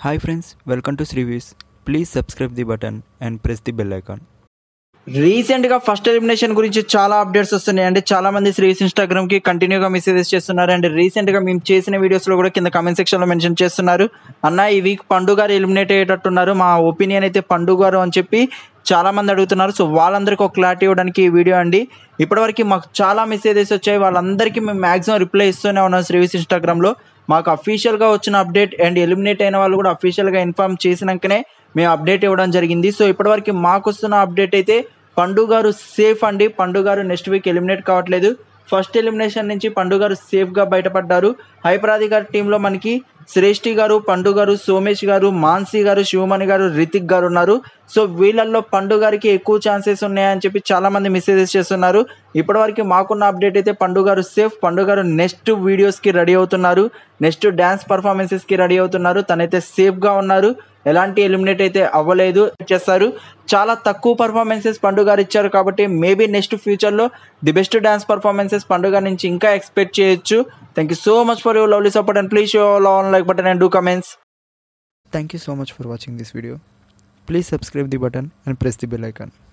Hi friends, welcome to Srivis. Please subscribe the button and press the bell icon. Recent గా first elimination గురించి చాలా updates వస్తున్నాయి అండి చాలా మంది శ్రీస్ ఇన్స్టాగ్రామ్ కి కంటిన్యూగా మెసేజెస్ చేస్తున్నారు అండ్ రీసెంట్ గా మేము చేసిన వీడియోస్ లో కూడా కింద కమెంట్ సెక్షన్ లో మెన్షన్ చేస్తున్నారు అన్న ఈ వీక్ పండు గారు ఎలిమినేట్ అయ్యేటట్టున్నారు మా ఒపీనియన్ అయితే పండు గారు అని చెప్పి చాలా మంది అడుగుతున్నారు సో వాళ్ళందరికీ ఒక క్లారిటీ ఇవ్వడానికి ఈ వీడియో అండి ఇప్పటివరకు మాకు చాలా మెసేజెస్ వచ్చాయి వాళ్ళందరికీ మేము మాక్సిమం రిప్లై ఇస్తూనే ఉన్నాం శ్రీవిస్ ఇన్స్టాగ్రామ్ లో మాకు అఫీషియల్ గా వచ్చిన అప్డేట్ అండ్ ఎలిమినేట్ అయిన వాళ్ళు కూడా అఫీషియల్ గా ఇన్ఫార్మ్ చేసినాకనే మేము అప్డేట్ ఇవ్వడం జరిగింది సో ఇప్పటివరకు మాకు వస్తున్న అప్డేట్ అయితే పండు గారు సేఫ్ అండి పండు గారు నెక్స్ట్ వీక్ ఎలిమినేట్ కావట్లేదు ఫస్ట్ ఎలిమినేషన్ నుంచి పండు గారు సేఫ్ గా బయటపడ్డారు హైపరాది గారి టీంలో మనకి శ్రేష్ఠి గారు పండు గారు సోమేష్ గారు మాన్సీ గారు శివమణి గారు రితిక్ గారు ఉన్నారు సో వీళ్ళల్లో పండు గారికి ఎక్కువ ఛాన్సెస్ ఉన్నాయని చెప్పి చాలా మంది మెసేజెస్ చేస్తున్నారు ఇప్పటివరకు మాకున్న అప్డేట్ అయితే పండు గారు సేఫ్ పండు గారు నెక్స్ట్ వీడియోస్ కి రెడీ అవుతున్నారు నెక్స్ట్ డాన్స్ పర్ఫార్మెన్సెస్ కి రెడీ అవుతున్నారు తనైతే సేఫ్ గా ఉన్నారు ఎలాంటి ఎలిమినేట్ అయితే అవ్వలేదు చేస్తారు చాలా తక్కువ పర్ఫార్మెన్సెస్ పండుగ గారు ఇచ్చారు కాబట్టి మేబీ నెక్స్ట్ ఫ్యూచర్లో ది బెస్ట్ డాన్స్ పర్ఫార్మెన్సెస్ పండుగ నుంచి ఇంకా ఎక్స్పెక్ట్ చేయొచ్చు thank you so much for your lovely support and please show love like button and do comments Thank you so much for watching this video. Please subscribe the button and press the bell icon.